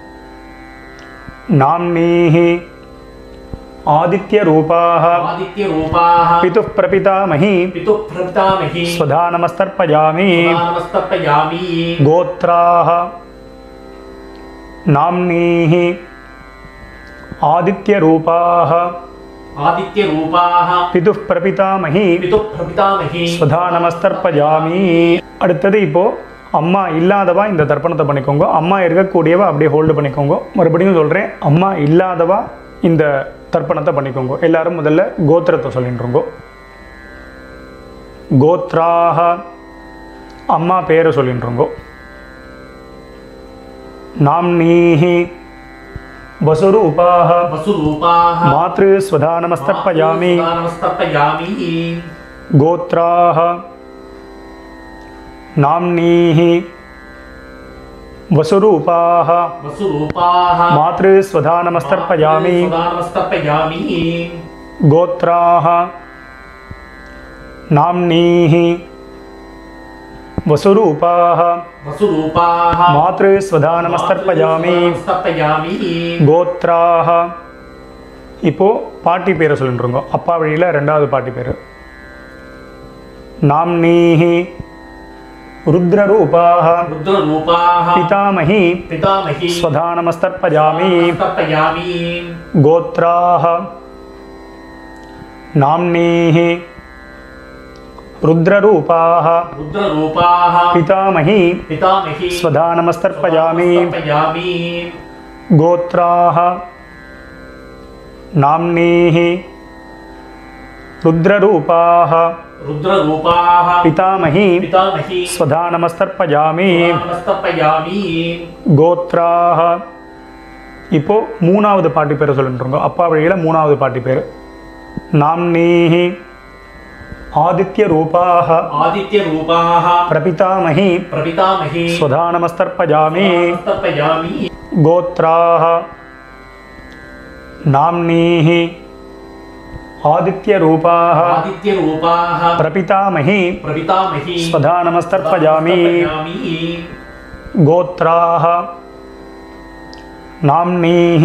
நாம்னீஹி ஆதித்ய ரூபாக आदित्यरूपाः பிதுः பிரபிதாமகி पितुः प्रपितामही स्वधानमस्तर्पयामि स्वदानमस्तर्पयामि गोत्राः नाम्नीः आदित्यरूपाः आदित्यरूपाः पितुः प्रपितामही पितुः प्रपितामही சுதானமஸ்தர்ப்பஜாமி அடுத்தது இப்போ அம்மா இல்லாதவா இந்த தர்ப்பணத்தை பண்ணிக்கோங்க அம்மா இருக்கக்கூடியவா அப்படியே ஹோல்டு பண்ணிக்கோங்க மறுபடியும் சொல்கிறேன் அம்மா இல்லாதவா இந்த தர்ப்பணத்தை பண்ணிக்கோங்க எல்லாரும் முதல்ல கோத்திரத்தை சொல்லிட்டுருங்கோ கோத்ராக அம்மா பேரை சொல்லிட்டுருங்கோ நாம்னீஹி வசுரூபாக वसुरूपाः மாத்ரு ஸ்வதானமஸ்தர்ப்பயாமி स्वदानमस्तर्पयामि गोत्राः नाम्नीः वसुरूपाः वसुरूपाः मातृस्वधानमस्तर्पयामि स्वदानमस्तर्पयामि गोत्राः नाम्नीः वसुरूपाः वसुरूपाः मातृस्वधानमस्तर्पयामि स्वदानमस्तर्पयामि கோத்ராக இப்போ பாட்டி பேரை சொல்லிட்டுருங்க அப்பா வழியில் ரெண்டாவது பாட்டி பேர் நாம்னீஹி ருத்ரரூபாக रुद्ररूपाः பிதாமகி पितामही स्वधानमस्तर्पयामि स्वदानमस्तर्पयामि गोत्राः नाम्नीः रुद्ररूपाः रुद्ररूपाः पितामही पितामही स्वधानमस्तर्पयामि स्वदानमस्तर्पयामि गोत्राः नाम्नीः रुद्ररूपाः रुद्ररूपाः पितामही पितामही स्वधानमस्तर्पयामि स्वदानमस्तर्पयामि கோத்ராக இப்போ மூணாவது பாட்டி பேரை சொல்லிட்டுருங்க அப்பா வழியில் மூணாவது பாட்டி பேர் நாம்னீஹி ஆதித்ய ரூபாக आदित्यरूपाः பிரபிதாமகி प्रपितामही स्वधानमस्तर्पयामि स्वदानमस्तर्पयामि गोत्राः नाम्नीः आदित्यरूपाः आदित्यरूपाः प्रपितामही प्रपितामही स्वधानमस्तर्पयामि स्वदानमस्तर्पयामि गोत्राः नाम्नीः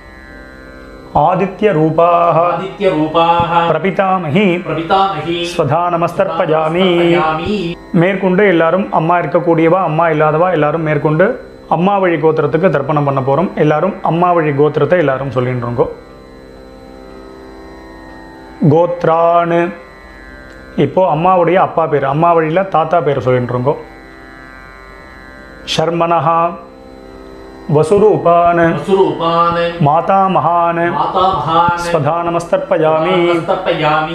आदित्यरूपाः आदित्यरूपाः பிரபிதாமகி प्रपितामही ஸ்வதானமஸ்தர்ப்பயாமி स्वदानमस्तर्पयामि மேற்கொண்டு எல்லாரும் அம்மா இருக்கக்கூடியவா அம்மா இல்லாதவா எல்லாரும் மேற்கொண்டு அம்மா வழி கோத்திரத்துக்கு தர்ப்பணம் பண்ண போகிறோம் எல்லாரும் அம்மா வழி கோத்திரத்தை எல்லாரும் சொல்லிட்டுருங்கோ கோத்ரான்னு இப்போ அம்மாவுடைய அப்பா பேர் அம்மா வழியில் தாத்தா பேர் சொல்லிட்டுருங்கோ ஷர்மனஹா வசுரூபான் वसुरूपान् மாதாமகான் मातामहान् ஸ்வதானமஸ்தர்ப்பயாமி स्वदानमस्तर्पयामि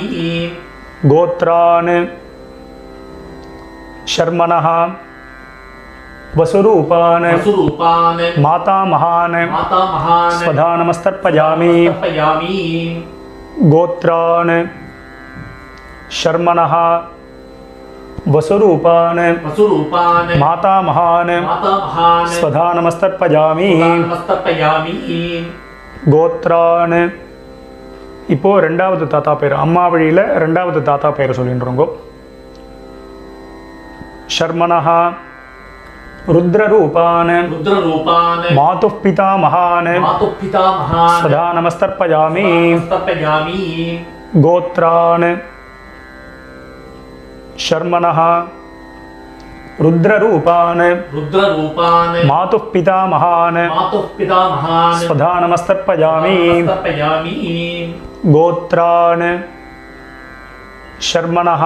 गोत्रान् शर्मणः वसुरूपान् वसुरूपान् मातामहान् मातामहान् स्वधा नमस्तर्पयामि तर्पयामि गोत्रान् शर्मणः वसुरूपान् वसुरूपान् मातामहान् मातामहान् स्वधा नमस्तर्पयामि नमस्तर्पयामि கோத்ரான்னு இப்போ ரெண்டாவது தாத்தா பேர் அம்மா வழியில் ரெண்டாவது தாத்தா பேர் சொல்லின்றோங்கோ ஷர்மணா ருத்ரரூபான் रुद्ररूपान् மாது பிதா மகான் मातुः पितामहान् சதா நமஸ்தர்ப்பயாமி नमस्तर्पयामि கோத்ரான் ஷர்மணா ருத்ரரூபான் रुद्ररूपान् மாது பிதா மகான் मातुः पितामहान् சதா நமஸ்தர்ப்பயாமி नमस्तर्पयामि गोत्रान् शर्मणः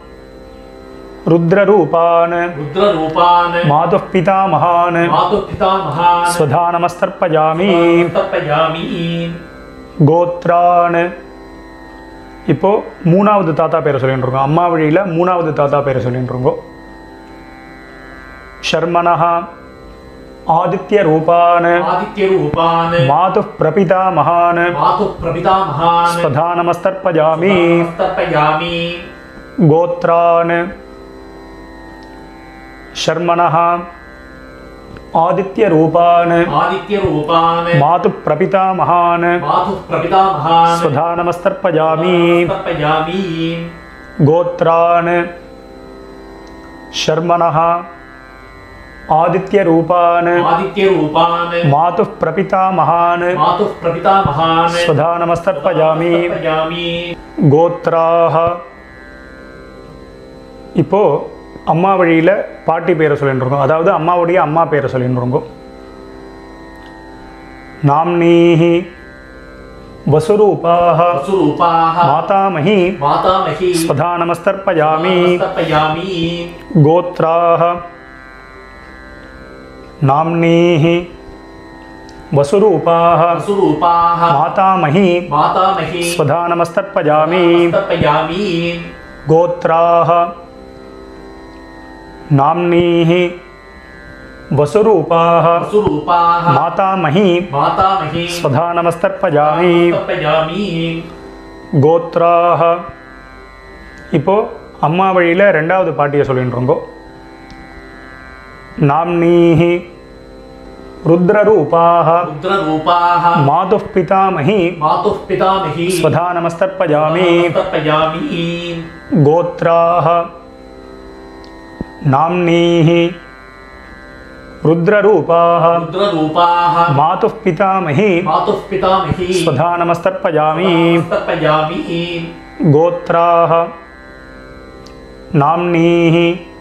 रुद्ररूपान् रुद्ररूपान् मातुः पितामहान् मातुः पितामहान् स्वधा नमस्तर्पयामि नमस्तर्पयामि கோத்ரான் இப்போ மூணாவது தாத்தா பேரை சொல்லிட்டு இருக்கோம் அம்மா வழியில் மூணாவது தாத்தா பேரை சொல்லிட்டு இருக்கோம் ஷர்மணः ஆதித்ய ரூபான் आदित्यरूपान् மாது பிரபிதா மகான் मातुः प्रपितामहान् ஸ்வதா நமஸ்தர்ப்பயாமி नमस्तर्पयामि गोत्रान् शर्मणः आदित्यरूपान् आदित्यरूपान् मातुप्रपितामहान् मातुः प्रपितामहान् स्वधा नमस्तर्पयामि नमस्तर्पयामि गोत्रान् शर्मणः आदित्यरूपान् आदित्यरूपान् मातुः प्रपितामहान् मातुः प्रपितामहान् स्वधा नमस्तर्पयामि नमस्तर्पयामि கோத்ராக இப்போ அம்மா வழியில் பாட்டி பேரை சொல்லிட்டு இருக்கோம் அதாவது அம்மாவுடைய அம்மா பேரை சொல்லிட்டு இருக்கோம் நாம்னீஹி வசுரூபாக वसुरूपाः மாதாமகி मातामही ஸ்வதா நமஸ்தர்ப்பயாமி नमस्तर्पयामि गोत्राः नाम्नीः वसुरूपाः वसुरूपाः मातामही मातामही स्वधा नमस्तर्पयामि नमस्तर्पयामि गोत्राः नाम्नीः वसुरूपाः वसुरूपाः मातामही मातामही स्वधा नमस्तर्पयामि नमस्तर्पयामि கோத்ராக இப்போ அம்மா வழியில் ரெண்டாவது பாட்டியை சொல்லிட்டுருங்கோ நாம்னீஹி ருத்ரரூபாக रुद्ररूपाः மாதுः பிதாமகி मातुः पितामही ஸ்வதா நமஸ்தர்ப்பயாமி नमस्तर्पयामि गोत्राः नाम्नीः रुद्ररूपाः रुद्ररूपाः मातुः पितामही मातुः पितामही स्वधा नमस्तर्पयामि नमस्तर्पयामि गोत्राः नाम्नीः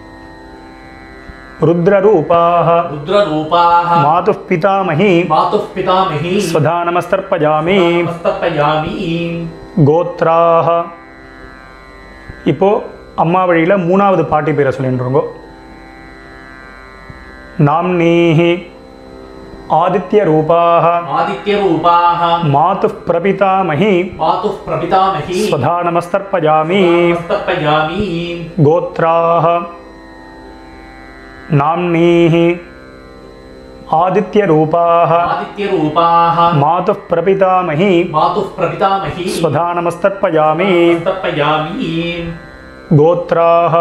रुद्ररूपाः रुद्ररूपाः मातुः पितामही मातुः पितामही स्वधा नमस्तर्पयामि नमस्तर्पयामि கோத்ராக இப்போ அம்மா வழியில் மூணாவது பாட்டி பேரை சொல்லிட்டுருங்கோ நாம்னீஹி ஆதித்ய ரூபாக आदित्यरूपाः மாதுः பிரபிதாமகி मातुः प्रपितामही स्वधा नमस्तर्पयामि नमस्तर्पयामि गोत्राः नाम्नीः आदित्यरूपाः आदित्यरूपाः मातुः प्रपितामही मातुः प्रपितामही स्वधा नमस्तर्पयामि नमस्तर्पयामि गोत्राः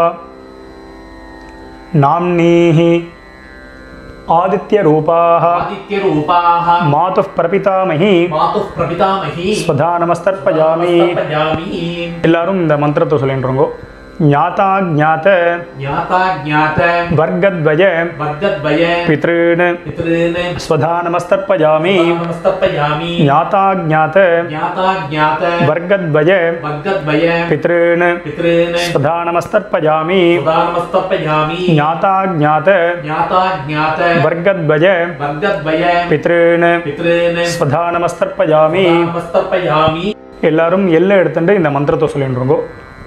नाम्नीः आदित्यरूपाः आदित्यरूपाः मातुः प्रपितामही मातुः प्रपितामही स्वधा नमस्तर्पयामि नमस्तर्पयामि எல்லாரும் இந்த மந்திரத்தை சொல்லிட்டுருங்கோ ஞாதா ஞாத ज्ञाता ज्ञात வர்க்கத்வய वर्गद्वय பித்ருன் पितॄन् स्वधा नमस्तर्पयामि नमस्तर्पयामि ஞாதா ஞாத ज्ञाता ज्ञात वर्गद्वय वर्गद्वय पितॄन् पितॄन् स्वधा नमस्तर्पयामि सदा नमस्तर्पयामि ज्ञाता ज्ञात ज्ञाता ज्ञात वर्गद्वय वर्गद्वय पितॄन् पितॄन् स्वधा नमस्तर्पयामि सदा नमस्तर्पयामि எல்லாரும் எல்லை எடுத்துட்டு இந்த மந்திரத்தை சொல்லிட்டுருங்கோ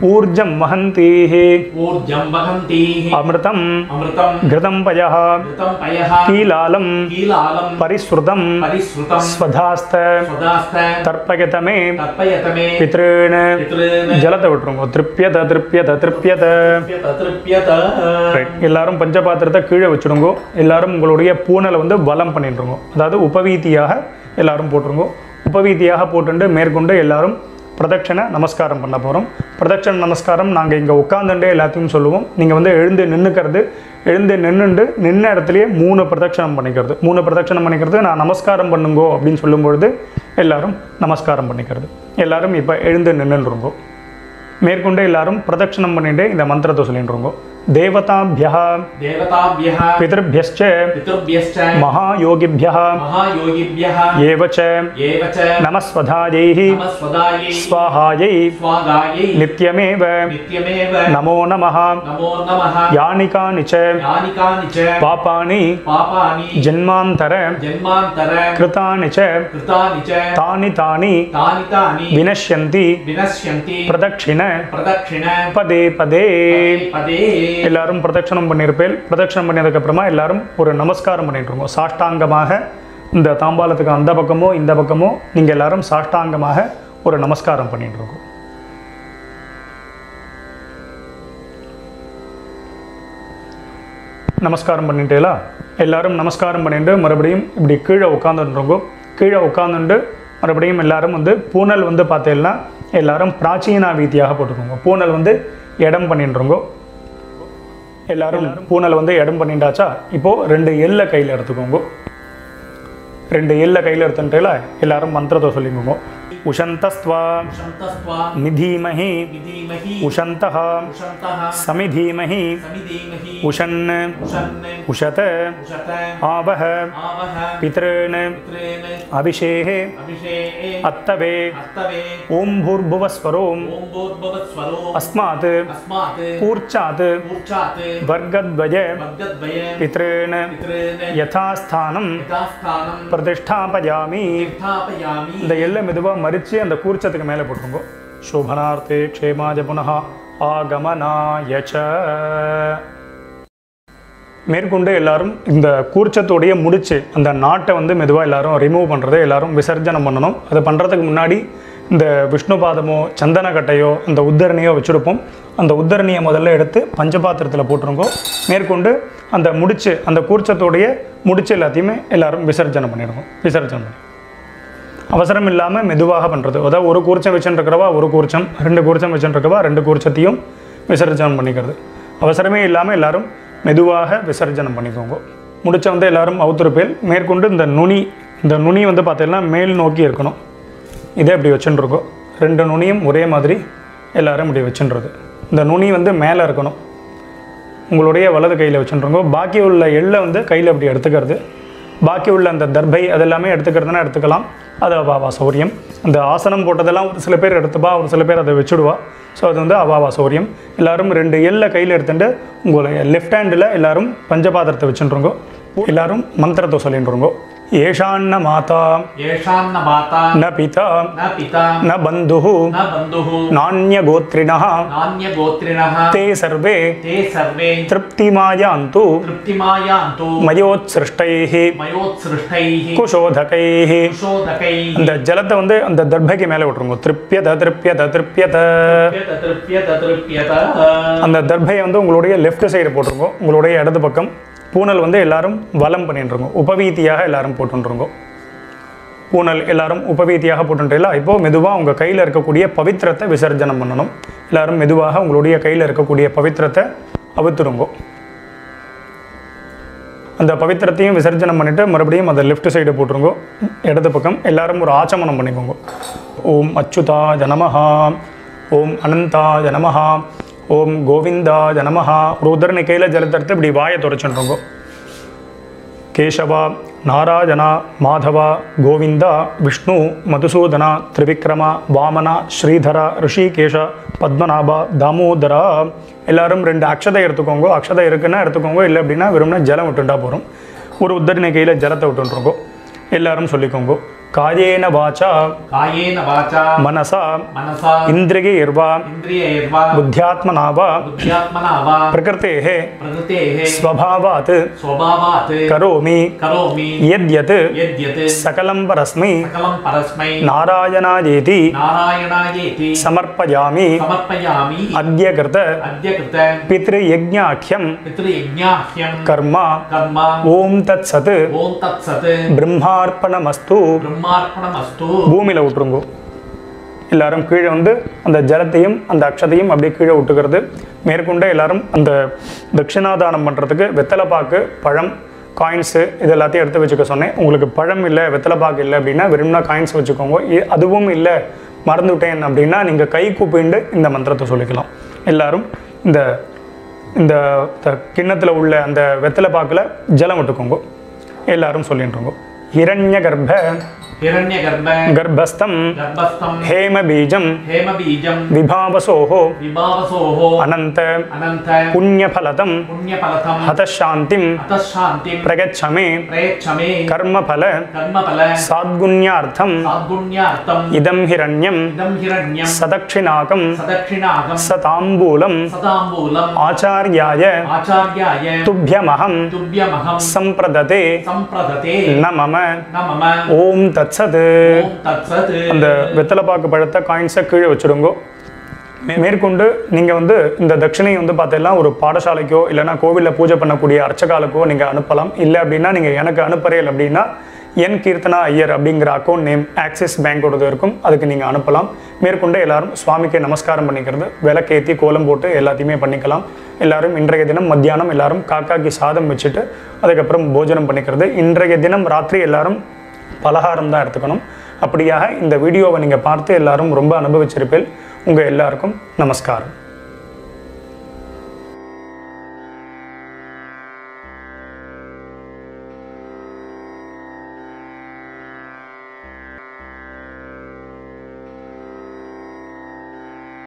ஊர்ஜம் வஹந்தீः ऊर्जं वहन्तीः அமிர்தம் अमृतं घृतं पयः घृतं पयः कीलालं कीलालं परिसृतं परिश्रुतं स्वधास्த स्वदास्थ தர்ப்பயத மே तर्पयत मे பித்ருன் पितॄन् ஜலத்தை விட்டுருங்க திருப்பியத திருப்பியத திருப்பியத तृप्यत तृप्यत Right. எல்லாரும் பஞ்சபாத்திரத்தை கீழே வச்சுடுங்க எல்லாரும் உங்களுடைய பூனலை வந்து பலம் பண்ணிட்டுருங்க அதாவது உபவீதியாக எல்லாரும் போட்டுருங்க உபவீதியாக போட்டுண்டு மேற்கொண்டு எல்லாரும் பிரதட்சணை நமஸ்காரம் பண்ண போகிறோம் பிரதட்சண நமஸ்காரம் நாங்கள் இங்கே உட்காந்துட்டே எல்லாத்தையும் சொல்லுவோம் நீங்கள் வந்து எழுந்து நின்றுக்கிறது எழுந்து நின்றுண்டு நின்ன இடத்துலையே மூணு பிரதட்சணம் பண்ணிக்கிறது மூணு பிரதட்சணம் பண்ணிக்கிறது நான் நமஸ்காரம் பண்ணுங்கோ அப்படின்னு சொல்லும் பொழுது எல்லாரும் நமஸ்காரம் பண்ணிக்கிறது எல்லாரும் இப்போ எழுந்து நின்றுருங்கோ மேற்கொண்டு எல்லாரும் பிரதட்சணம் பண்ணிட்டு இந்த மந்திரத்தை சொல்லிட்டுருங்கோ தேவதாபியா देवताभ्यः பிதர்பியश्च पितृभ्यश्च महायोगिभ्यः महायोगिभ्यः एव च एव च नमस्वधायैः नमस्वदायै स्वाहायै स्वागायै नित्यमेव नित्यमेव नमो नमः नमो नमः यानि कानि च यानि कानि च पापानि पापानि जन्मान्तर जन्मान्तर कृतानि च कृतानि च तानि तानि तानि तानि विनश्यन्ति विनश्यन्ति प्रदक्षिण प्रदक्षिण पदे पदे पदे எல்லாரும் பிரதட்சணம் பண்ணியிருப்பேன் பிரதட்சணம் பண்ணதுக்கப்புறமா எல்லாரும் ஒரு நமஸ்காரம் பண்ணிட்டு இருக்கோம் சாஷ்டாங்கமாக இந்த தாம்பாலத்துக்கு அந்த பக்கமோ இந்த பக்கமோ நீங்கள் எல்லாரும் சாஷ்டாங்கமாக ஒரு நமஸ்காரம் பண்ணிட்டு இருக்கோம் நமஸ்காரம் பண்ணிட்டேலா எல்லாரும் நமஸ்காரம் பண்ணிட்டு மறுபடியும் இப்படி கீழே உட்காந்துருக்கோ கீழே உட்காந்துட்டு மறுபடியும் எல்லாரும் வந்து பூனல் வந்து பார்த்தீங்கன்னா எல்லாரும் பிராச்சீனா வீதியாக போட்டுக்கோங்க பூனல் வந்து இடம் பண்ணிட்டுருங்கோ எல்லாரும் பூனல் வந்து இடம் பண்ணிட்டாச்சா இப்போ ரெண்டு எல்லை கையில் எடுத்துக்கோங்க ரெண்டு எல்லை கையில் எடுத்துட்டேல எல்லாரும் மந்திரத்தை சொல்லிக்கோங்க உஷந்தஸ்துவா उशन्तस्त्वा நிதீமஹி विधीमहि உஷந்தः उशन्तः சமிதீமஹி समिधीमहि உஷன் उशन् உஷத उशत ஆவஹ आवह பித்ருன் पितॄन् அபிஷேகே अभिषेके அத்தவே अत्तवे ஓம் பூர்புவஸ்வரோம் ॐ भूर्भुवस्वरो அஸ்மாத் अस्मात् கூர்ச்சாத் मूर्च्छात् வர்கத்வஜ वर्गद्वय பித்ருன் पितॄन् யதாஸ்தானம் यथास्थानं பிரதிஷ்டாபயாமி स्थापयामि இந்த எல்லை மெதுவாக மறித்து அந்த கூர்ச்சத்துக்கு மேலே போட்டுருங்க சோபனார்த்தே க்ஷேமாஜ புனः ஆகமனாய ச மேற்கொண்டு எல்லாரும் இந்த கூர்ச்சத்தோடைய முடிச்சு அந்த நாட்டை வந்து மெதுவாக எல்லாரும் ரிமூவ் பண்ணுறதை எல்லாரும் விசர்ஜனம் பண்ணணும் அதை பண்ணுறதுக்கு முன்னாடி இந்த விஷ்ணு பாதமோ சந்தன கட்டையோ அந்த உத்தரணியோ வச்சுருப்போம் அந்த உத்தரணியை முதல்ல எடுத்து பஞ்சபாத்திரத்தில் போட்டுருங்கோ மேற்கொண்டு அந்த முடிச்சு அந்த கூர்ச்சத்தோடைய முடிச்சு எல்லாத்தையுமே எல்லாரும் விசர்ஜனம் பண்ணிடுவோம் விசர்ஜனம் பண்ணி அவசரம் இல்லாமல் மெதுவாக பண்ணுறது அதாவது ஒரு கூர்ச்சம் வச்சுருக்கிறவா ஒரு கூர்ச்சம் ரெண்டு கூர்ச்சம் வச்சுருக்கவா ரெண்டு கூர்ச்சத்தையும் விசர்ஜனம் பண்ணிக்கிறது அவசரமே இல்லாமல் எல்லாரும் மெதுவாக விசர்ஜனம் பண்ணிக்கோங்க முடிச்ச வந்து எல்லாரும் அவுத்துருப்பேல் மேற்கொண்டு இந்த நுனி இந்த நுனி வந்து பார்த்தீங்கன்னா மேல் நோக்கி இருக்கணும் இதே இப்படி வச்சுட்டுருக்கோம் ரெண்டு நுனியும் ஒரே மாதிரி எல்லாரும் இப்படி வச்சுன்றது இந்த நுனி வந்து மேலே இருக்கணும் உங்களுடைய வலது கையில் வச்சுருங்கோ பாக்கி உள்ள எள்ளை வந்து கையில் அப்படி எடுத்துக்கிறது பாக்கி உள்ள அந்த தர்பை அதெல்லாமே எடுத்துக்கிறதுனா எடுத்துக்கலாம் அது அவாவா சௌரியம் அந்த ஆசனம் போட்டதெல்லாம் ஒரு சில பேர் எடுத்துப்பா ஒரு சில பேர் அதை வச்சுடுவா ஸோ அது வந்து அவாவா சௌரியம் எல்லாரும் ரெண்டு எல்லை கையில் எடுத்துட்டு உங்களுடைய லெஃப்ட் ஹேண்டில் எல்லாரும் பஞ்சபாத்திரத்தை வச்சுருங்கோ எல்லாரும் மந்திரத்தை சொல்லிட்டுருங்கோ ஏஷான்ன மாதா येषान्न माता ந பிதா न पिता ந பந்து न बन्धुः நானியகோத்ரிணா नान्यगोत्रिणः தே சர்வே ते सर्वे திருப்திமாயாந்து तृप्तिमायान्तु மயோத்சிருஷ்டைः मयोत्सृष्टैः குஷோதகைः कुशोदकैः அந்த ஜலத்தை வந்து அந்த தர்பைக்கு மேலே விட்டுருங்க திருப்பியத திருப்பியத திருப்பியத तृप्यत तृप्यत तृप्यत அந்த தர்பையை வந்து உங்களுடைய லெஃப்ட் சைடு போட்டுருங்க உங்களுடைய இடது பக்கம் பூனல் வந்து எல்லாரும் வலம் பண்ணிட்டுருங்க உபவீதியாக எல்லாரும் போட்டுருங்க பூனல் எல்லாரும் உபவீதியாக போட்டுன்றீங்களா இப்போ மெதுவாக உங்கள் கையில் இருக்கக்கூடிய பவித்திரத்தை விசர்ஜனம் பண்ணணும் எல்லாரும் மெதுவாக உங்களுடைய கையில் இருக்கக்கூடிய பவித்திரத்தை அவுத்துருங்கோ அந்த பவித்திரத்தையும் விசர்ஜனம் பண்ணிவிட்டு மறுபடியும் அதை லெஃப்ட் சைடு போட்டுருங்கோ இடது பக்கம் எல்லாரும் ஒரு ஆச்சமனம் பண்ணிக்கோங்க ஓம் அச்சுதாய நமஹா ஓம் அனந்தாய நமஹா ஓம் கோவிந்தாய நமஹா ஒரு உதரணி கையில் ஜலத்தெடுத்து இப்படி வாயை துடைச்சுட்டுருங்கோ கேசவா நாராயணா மாதவா கோவிந்தா விஷ்ணு மதுசூதனா திரிவிக்ரமா வாமனா ஸ்ரீதரா ரிஷிகேஷ பத்மநாபா தாமோதரா எல்லாரும் ரெண்டு அக்ஷதை எடுத்துக்கோங்க அக்ஷதை இருக்குன்னா எடுத்துக்கோங்க இல்லை அப்படின்னா வெறும்னா ஜலம் விட்டுண்டா போகிறோம் ஒரு உத்தரணி கையில் ஜலத்தை விட்டுருக்கோம் எல்லாரும் சொல்லிக்கோங்க காயேன வாச்சா कायेन वाचा மனசா मनसा இந்திரியைர்வா इन्द्रियैर्वा புத்தியாத்மனா வா बुद्ध्यात्मना वा பிரகிருத்தேः प्रकृतेः ஸ்வபாவாத் स्वभावात् கரோமி करोमि யத்யத் यद्यत् சகலம் பரஸ்மை सकलं परस्मै நாராயணாயேதி नारायणायेति समर्पयामि समर्पयामि अद्य कृत अद्य कृत पितृयज्ञाख्यं पितृयज्ञाह्यं कर्म कर्म ஓம் தத் சத் ॐ तत्सत् பிரம்மார்ப்பணமஸ்து ब्रह्मार्पणमस्तु பூமியில் விட்டுருங்கோ எல்லாரும் கீழே வந்து அந்த ஜலத்தையும் அந்த அக்ஷதையும் அப்படியே கீழே விட்டுக்கிறது மேற்கொண்டு எல்லாரும் அந்த தட்சிணாதானம் பண்ணுறதுக்கு வெத்தலைப்பாக்கு பழம் காயின்ஸு இது எல்லாத்தையும் எடுத்து வச்சுக்க சொன்னேன் உங்களுக்கு பழம் இல்லை வெத்தலைப்பாக்கு இல்லை அப்படின்னா வெறும்னா காயின்ஸ் வச்சுக்கோங்க இ- அதுவும் இல்லை மறந்துவிட்டேன் அப்படின்னா நீங்கள் கை கூப்பிண்டு இந்த மந்திரத்தை சொல்லிக்கலாம் எல்லாரும் இந்த இந்த கிண்ணத்தில் உள்ள அந்த வெத்தலை பாக்கில் ஜலம் விட்டுக்கோங்க எல்லாரும் சொல்லிட்டுருங்கோ ஹிரண்ய கர்ப்ப हिरण्यगर्भ கர்ப்பஸ்தம் गर्भस्थं ஹேம பீஜம் हेमबीजं விபாவசோஹோ विभावसोः அனந்த अनन्त புண்ணியபலதம் पुण्यफलतं ஹதசாந்திம் अतः शान्तिं பிரகச்சமே प्रयच्छ मे கர்மபல कर्मफल சாத்குண்யார்த்தம் साद्गुण्यार्थम् இதம் ஹிரண்யம் इदं हिरण्यं சதக்ஷிணாகம் सदक्षिणागं சதாம்பூலம் सदाम्बूलम् ஆச்சாரியாய आचार्याय துப்பியமகம் तुभ्यमहं சம்பிரததே सम्प्रदते ந மம न मम ஓம் தத்சத் ॐ तत्सत् அந்த வெத்தலைப்பாக்கு பழத்தை காயின்ஸை கீழே வச்சுடுங்கோ மே- மேற்கொண்டு நீங்கள் வந்து இந்த தட்சிணை வந்து பார்த்தீங்கன்னா ஒரு பாடசாலைக்கோ இல்லைன்னா கோவிலில் பூஜை பண்ணக்கூடிய அர்ச்சகாலுக்கோ நீங்கள் அனுப்பலாம் இல்லை அப்படின்னா நீங்கள் எனக்கு அனுப்புறீல் அப்படின்னா என் கீர்த்தனா ஐயர் அப்படிங்கிற அக்கௌண்ட் நேம் ஆக்சிஸ் பேங்கோடது இருக்கும் அதுக்கு நீங்கள் அனுப்பலாம் மேற்கொண்டு எல்லாரும் சுவாமிக்கு நமஸ்காரம் பண்ணிக்கிறது விளக்கேற்றி கோலம் போட்டு எல்லாத்தையுமே பண்ணிக்கலாம் எல்லாரும் இன்றைய தினம் மத்தியானம் எல்லாரும் காக்காக்கு சாதம் வச்சுட்டு அதுக்கப்புறம் போஜனம் பண்ணிக்கிறது இன்றைய தினம் ராத்திரி எல்லாரும் பலகாரம் தான் எடுத்துக்கணும் அப்படியாக இந்த வீடியோவை நீங்கள் பார்த்து எல்லாரும் ரொம்ப அனுபவிச்சிருப்பீல் உங்கள் எல்லாருக்கும் நமஸ்காரம்